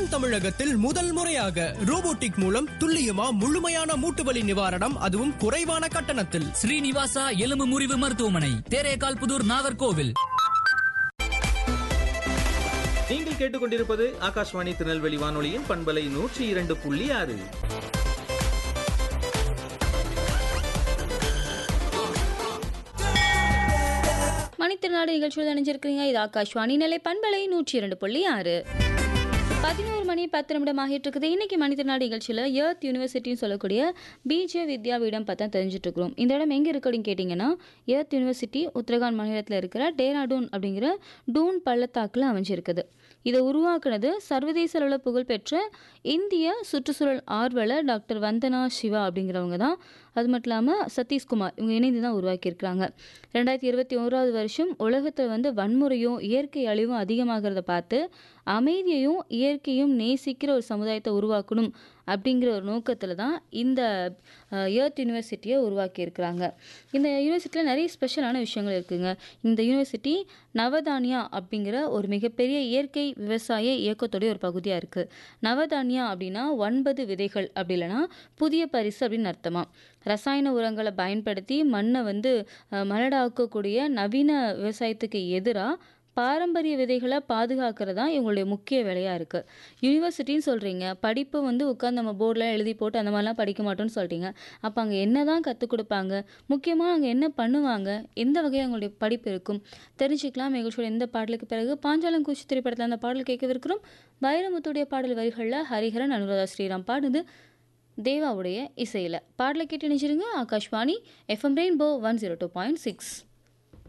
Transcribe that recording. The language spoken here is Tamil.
தென் தமிழகத்தில் முதல் முறையாக ரோபோட்டிக் மூலம் துல்லியமா முழுமையான மூட்டு வலி நிவாரணம் அதுவும் குறைவான கட்டணத்தில் ஸ்ரீனிவாசா எலும்பு முறிவு மருத்துவமனை தேரேகால் புதூர் நாகர்கோவில் நீங்கள் கேட்டுக்கொண்டிருப்பது ஆகாஷ்வாணி திருநெல்வேலி வானொலியின் பண்பலை நூற்றி இரண்டு புள்ளி ஆறு மணித்திருநாடு நிகழ்ச்சியில் நினைஞ்சிருக்கிறீங்க இது ஆகாஷ்வாணி நிலை பண்பலை நூற்றி இரண்டு புள்ளி ஆறு பதினோரு மணி பத்து நிமிடம் ஆகிட்டு இருக்குது இன்னைக்கு மணித்திருநாடு நிகழ்ச்சியில் எர்த் யூனிவர்சிட்டின்னு சொல்லக்கூடிய பிஜே வித்யாபீடம் பார்த்தா தெரிஞ்சுட்டு இருக்கிறோம் இந்த இடம் எங்கே இருக்கு அப்படின்னு கேட்டிங்கன்னா எர்த் யூனிவர்சிட்டி உத்தரகாண்ட் மாநிலத்தில் இருக்கிற டேராடூன் அப்படிங்கிற டூன் பள்ளத்தாக்கில் அமைஞ்சிருக்குது இதை உருவாக்குனது சர்வதேச அளவில் புகழ்பெற்ற இந்திய சுற்றுச்சூழல் ஆர்வலர் டாக்டர் வந்தனா சிவா அப்படிங்கிறவங்க தான் அது மட்டும் இல்லாமல் சதீஷ்குமார் இவங்க இணைந்து தான் உருவாக்கியிருக்கிறாங்க ரெண்டாயிரத்தி இருபத்தி ஓராவது வருஷம் உலகத்தில் வந்து வன்முறையும் இயற்கை அழிவும் அதிகமாகிறத பார்த்து அமைதியையும் இயற்கையும் நேசிக்கிற ஒரு சமுதாயத்தை உருவாக்கணும் அப்படிங்கிற ஒரு நோக்கத்தில் தான் இந்த எர்த் யூனிவர்சிட்டியை உருவாக்கியிருக்கிறாங்க இந்த யூனிவர்சிட்டியில் நிறைய ஸ்பெஷலான விஷயங்கள் இருக்குங்க இந்த யூனிவர்சிட்டி நவதானியா அப்படிங்கிற ஒரு மிகப்பெரிய இயற்கை விவசாய இயக்கத்துடைய ஒரு பகுதியாக இருக்குது நவதானியா அப்படின்னா ஒன்பது விதைகள் அப்படி இல்லைன்னா புதிய பரிசு அப்படின்னு அர்த்தமா ரசாயன உரங்களை பயன்படுத்தி மண்ணை வந்து அஹ், மலடாக்கக்கூடிய நவீன விவசாயத்துக்கு எதிராக பாரம்பரிய விதைகளை பாதுகாக்கிறது தான் இவங்களுடைய முக்கிய வேலையாக இருக்குது யூனிவர்சிட்டின்னு சொல்கிறீங்க படிப்பு வந்து உட்காந்து நம்ம போர்டில் எழுதி போட்டு அந்த மாதிரிலாம் படிக்க மாட்டோம்னு சொல்லிட்டீங்க அப்போ அங்கே என்ன தான் கற்றுக் கொடுப்பாங்க முக்கியமாக அங்கே என்ன பண்ணுவாங்க எந்த வகையாக அவங்களுடைய படிப்பு இருக்கும் தெரிஞ்சுக்கலாம் நிகழ்ச்சியோட இந்த பாடலுக்கு பிறகு பாஞ்சாலங்குச்சி திரைப்படத்தில் அந்த பாடல் கேட்கவிருக்கிறோம் வைரமுத்துடைய பாடல் வரிகளில் ஹரிஹரன் அனுராதா ஸ்ரீராம் பாடுது தேவாவுடைய இசையில் பாடலை கேட்டு நினைச்சிருங்க Akashvani FM rainbow one zero two point six